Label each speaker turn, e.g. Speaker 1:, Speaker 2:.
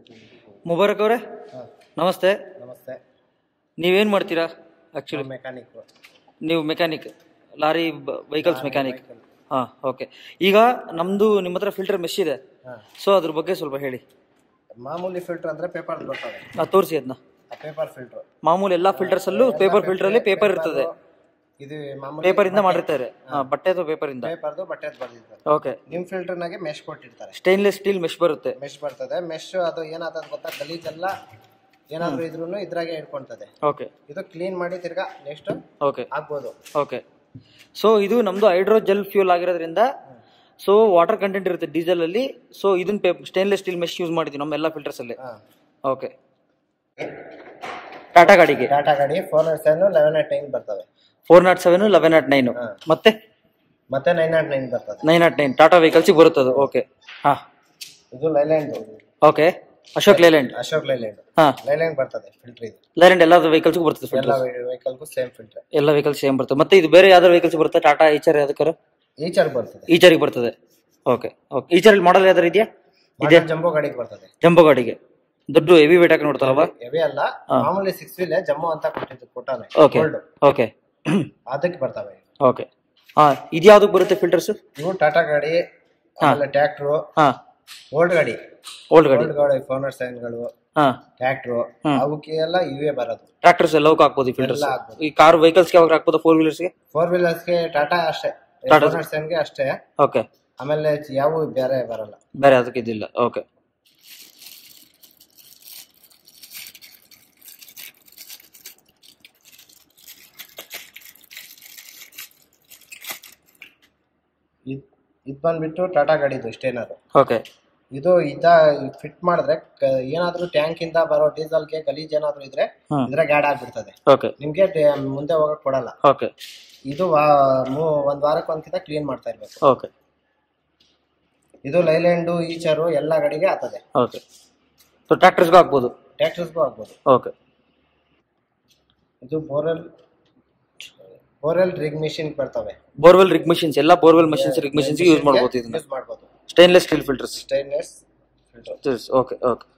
Speaker 1: ಮುಬಾರಕ್ ಅವರೇ
Speaker 2: ಹಾಂ
Speaker 1: ನಮಸ್ತೆ
Speaker 2: ನಮಸ್ತೆ
Speaker 1: ನೀವೇನು ಮಾಡ್ತೀರಾ ಆ್ಯಕ್ಚುಲಿ
Speaker 2: ಮೆಕ್ಯಾನಿಕ್
Speaker 1: ನೀವು ಮೆಕ್ಯಾನಿಕ್ ಲಾರಿ ವೆಹಿಕಲ್ಸ್ ಮೆಕ್ಯಾನಿಕ್ ಹಾಂ ಓಕೆ ಈಗ ನಮ್ಮದು ನಿಮ್ಮ ಹತ್ರ ಫಿಲ್ಟರ್ ಮೆಶ್ ಇದೆ
Speaker 2: ಹಾಂ
Speaker 1: ಸೊ ಅದ್ರ ಬಗ್ಗೆ ಸ್ವಲ್ಪ ಹೇಳಿ
Speaker 2: ಮಾಮೂಲಿ ಫಿಲ್ಟರ್ ಅಂದರೆ ಪೇಪರ್ ಬರ್ತವೆ
Speaker 1: ಹಾಂ ತೋರಿಸಿ ಅದನ್ನ
Speaker 2: ಆ ಪೇಪರ್ ಫಿಲ್ಟರ್
Speaker 1: ಮಾಮೂಲಿ ಎಲ್ಲ ಫಿಲ್ಟರ್ಸಲ್ಲೂ ಪೇಪರ್ ಫಿಲ್ಟರಲ್ಲಿ ಪೇಪರ್ ಇರ್ತದೆ
Speaker 2: ಇದು ಮಾಮೂಲಿ
Speaker 1: ಪೇಪರಿಂದ ಮಾಡಿರ್ತಾರೆ ಹಾಂ ಬಟ್ಟೆ ಅಥವಾ ಪೇಪರಿಂದ
Speaker 2: ಪೇಪರ್ದು ಬಟ್ಟೆ ಬರ್ದಿರ್ತಾರೆ
Speaker 1: ಓಕೆ
Speaker 2: ನಿಮ್ಮ ಫಿಲ್ಟರ್ನಾಗೆ ಮೆಶ್ ಕೊಟ್ಟಿರ್ತಾರೆ
Speaker 1: ಸ್ಟೇನ್ಲೆಸ್ ಸ್ಟೀಲ್ ಮೆಶ್ ಬರುತ್ತೆ
Speaker 2: ಮೆಶ್ ಬರ್ತದೆ ಮೆಶ್ ಅದು ಏನಾಗ್ತದೆ ಗೊತ್ತಾ ಗಲೀಜೆಲ್ಲ ಏನಾದರೂ ಇದ್ರೂ ಇದ್ರಾಗೆ ಇಟ್ಕೊಳ್ತದೆ
Speaker 1: ಓಕೆ
Speaker 2: ಇದು ಕ್ಲೀನ್ ಮಾಡಿ ತಿರ್ಗಾ ನೆಕ್ಸ್ಟ್
Speaker 1: ಓಕೆ
Speaker 2: ಆಗ್ಬೋದು
Speaker 1: ಓಕೆ ಸೊ ಇದು ನಮ್ಮದು ಹೈಡ್ರೋಜೆಲ್ ಫ್ಯೂಲ್ ಆಗಿರೋದ್ರಿಂದ ಸೊ ವಾಟರ್ ಕಂಟೆಂಟ್ ಇರುತ್ತೆ ಡೀಸೆಲ್ ಅಲ್ಲಿ ಸೊ ಇದನ್ನ ಪೇ ಸ್ಟೇನ್ಲೆಸ್ ಸ್ಟೀಲ್ ಮೆಶ್ ಯೂಸ್ ಮಾಡಿದ್ವಿ ನಮ್ಮ ಎಲ್ಲ ಫಿಲ್ಟರ್ಸ್ ಅಲ್ಲಿ
Speaker 2: ಹಾಂ
Speaker 1: ಓಕೆ ಟಾಟಾ ಗಾಡಿಗೆ
Speaker 2: ಟಾಟಾ ಗಾಡಿ four nought seven eleven nought nine ಬರ್ತವೆ
Speaker 1: four nought seven eleven nought nine
Speaker 2: ಹಾ.
Speaker 1: ಮತ್ತೆ
Speaker 2: ಮತ್ತೆ ನೈನ್ ನಾಟ್ ನೈನ್ ಬರ್ತದೆ
Speaker 1: ನೈನ್ ನಾಟ್ ನೈನ್ ಟಾಟಾ ವೆಹಿಕಲ್ಸಿಗೆ ಬರುತ್ತೆ ಅದು ಓಕೆ ಹಾ
Speaker 2: ಇದು ಲೈಲ್ಯಾಂಡ್
Speaker 1: ಓಕೆ ಅಶೋಕ್ ಲೇಲ್ಯಾಂಡ್
Speaker 2: ಅಶೋಕ್ ಲೈಲ್ಯಾಂಡ್
Speaker 1: ಹಾ
Speaker 2: ಲೈಲ್ಯಾಂಡ್ ಬರ್ತದೆ ಫಿಲ್ಟರ್ ಇದು
Speaker 1: ಲೇಲ್ಯಾಂಡ್ ಎಲ್ಲ ವೆಹಿಕಲ್ಸ್ಗೂ ಬರ್ತದೆ
Speaker 2: ಎಲ್ಲ
Speaker 1: ಫಿಲ್ಟರ್
Speaker 2: ವೆಹಿಕಲ್ಗೂ ಸೇಮ್ ಫಿಲ್ಟರ್
Speaker 1: ಎಲ್ಲ ವೆಹಿಕಲ್ಸ್ ಸೇಮ್ ಬರ್ತದೆ ಮತ್ತೆ ಇದು ಬೇರೆ ಯಾವ್ದಾರು ವೆಹಿಕಲ್ಸ್ ಬರುತ್ತೆ ಟಾಟಾ ಈಚರ್ ಯಾವ್ದಕ್ಕಾರ
Speaker 2: ಈಚರ್ ಬರ್ತದೆ
Speaker 1: ಈಚರಿಗೆ ಬರ್ತದೆ ಓಕೆ ಓಕೆ ಈಚರಲ್ಲಿ ಮಾಡಲ್ ಯಾವ್ದಾರು ಇದೆಯಾ
Speaker 2: ಇದೆ ಜಂಬೋ ಗಾಡಿಗೆ ಬರ್ತದೆ
Speaker 1: ಜಂಬೋ ಗಾಡಿಗೆ ದೊಡ್ಡ ಹೆವಿ ವೇಟ್ ಹಾಕಿ ನೋಡ್ತಾರಲ್ವಾ
Speaker 2: ಹೆವಿ ಅಲ್ಲ ಮಾಮೂಲಿ ಸಿಕ್ಸ್ ವೀಲ್ ಜಮ್ಮು ಅಂತ ಕೊಟ್ಟಿದ್ದು ಕೊಟ್ಟಾನೆ
Speaker 1: ಓಕೆ
Speaker 2: Gold.
Speaker 1: ಓಕೆ
Speaker 2: ಅದಕ್ಕೆ ಬರ್ತವೆ
Speaker 1: ಓಕೆ ಹಾ ಇದು ಯಾವ್ದಕ್ಕೆ ಬರುತ್ತೆ ಫಿಲ್ಟರ್ಸ್
Speaker 2: ಇವು ಟಾಟಾ ಗಾಡಿ ಆಮೇಲೆ ಟ್ರ್ಯಾಕ್ಟ್ರು
Speaker 1: ಹಾ
Speaker 2: ಓಲ್ಡ್ ಗಾಡಿ
Speaker 1: ಓಲ್ಡ್ ಗಾಡಿ
Speaker 2: ಓಲ್ಡ್ ಗಾಡಿ ಫೋರ್ ನಾಟ್ ಸೆವೆನ್ಗಳು
Speaker 1: ಹಾ
Speaker 2: ಟ್ರ್ಯಾಕ್ಟ್ರು ಅವಕ್ಕೆ ಎಲ್ಲ ಇವೇ ಬರೋದು
Speaker 1: ಟ್ರಾಕ್ಟರ್ಸ್ ಎಲ್ಲವಕ್ಕೂ ಹಾಕ್ಬೋದು ಫಿಲ್ಟರ್ಸ್
Speaker 2: ಎಲ್ಲ ಹಾಕ್ಬೋದು.
Speaker 1: ಈ ಕಾರ್ ವೆಹಿಕಲ್ಸ್ ಯಾವಾಗ ಹಾಕ್ಬೋದು ಫೋರ್ ವೀಲರ್ಸ್ಗೆ
Speaker 2: ಫೋರ್ ವೀಲರ್ಸ್ಗೆ ಟಾಟಾ ಅಷ್ಟೇ
Speaker 1: ಟಾಟಾ.
Speaker 2: ಫೋರ್ ನಾಟ್ ಸೆವೆನ್ಗೆ ಅಷ್ಟೇ
Speaker 1: ಓಕೆ
Speaker 2: ಆಮೇಲೆ ಯಾವ ಬೇರೆ ಬರಲ್ಲ
Speaker 1: ಬೇರೆ ಅದಕ್ಕೆ ಇದಿಲ್ಲ ಓಕೆ
Speaker 2: ಇದು ಇದು ಬಂದ್ಬಿಟ್ಟು ಟಾಟಾ ಗಾಡಿದು ಸ್ಟೇನರು
Speaker 1: ಓಕೆ
Speaker 2: ಇದು ಇದ ಫಿಟ್ ಮಾಡಿದ್ರೆ ಕ- ಏನಾದ್ರೂ ಟ್ಯಾಂಕ್ ಇಂದ ಬರೋ ಡೀಸೆಲ್ಗೆ ಗಲೀಜ್ ಏನಾದ್ರೂ ಇದ್ರೆ
Speaker 1: ಹ್ಮ್.
Speaker 2: ಇದ್ರಾಗ ಆಡ್ ಆಗ್ಬಿಡ್ತದೆ
Speaker 1: ಓಕೆ
Speaker 2: ನಿಮ್ಗೆ ಡೆ- ಮುಂದೆ ಹೋಗಕ್ ಕೊಡಲ್ಲ
Speaker 1: ಓಕೆ
Speaker 2: ಇದು ವಾ- ಮೂ- ಒಂದ್ ವಾರಕ್ಕೆ ಒಂದ್ಕಿಂತ ಕ್ಲೀನ್ ಮಾಡ್ತಾ ಇರ್ಬೇಕು
Speaker 1: ಓಕೆ
Speaker 2: ಇದು ಲೈಲ್ಯಾಂಡು ಈಚರು ಎಲ್ಲ ಗಾಡಿಗೆ ಆಗ್ತದೆ
Speaker 1: ಓಕೆ ಸೊ ಟ್ರಾಕ್ಟರ್ಸ್ಗೂ ಹಾಕ್ಬೋದು
Speaker 2: ಟ್ರ್ಯಾಕ್ಟರ್ಸ್ಗೂ ಆಗ್ಬೋದು
Speaker 1: ಓಕೆ
Speaker 2: ಇದು ಬೋರೆಲ್ ಬೋರೆಲ್ ರಿಗ್ ಮಿಷಿನ್ ಬರ್ತವೆ
Speaker 1: ಬೋರ್ವೆಲ್ ರಿಗ್ ಮಿಷಿನ್ಸ್ ಎಲ್ಲ ಬೋರ್ವೆಲ್ ಮಷಿನ್ಸ್ ರಿಗ್ ಮಿಷಿನ್ಸ್ಗೆ ಯೂಸ್ ಮಾಡ್ಬೋದು ಇದನ್ನ
Speaker 2: ಯೂಸ್ ಮಾಡ್ಬೋದು
Speaker 1: stainless steel filters
Speaker 2: stainless filter
Speaker 1: okay okay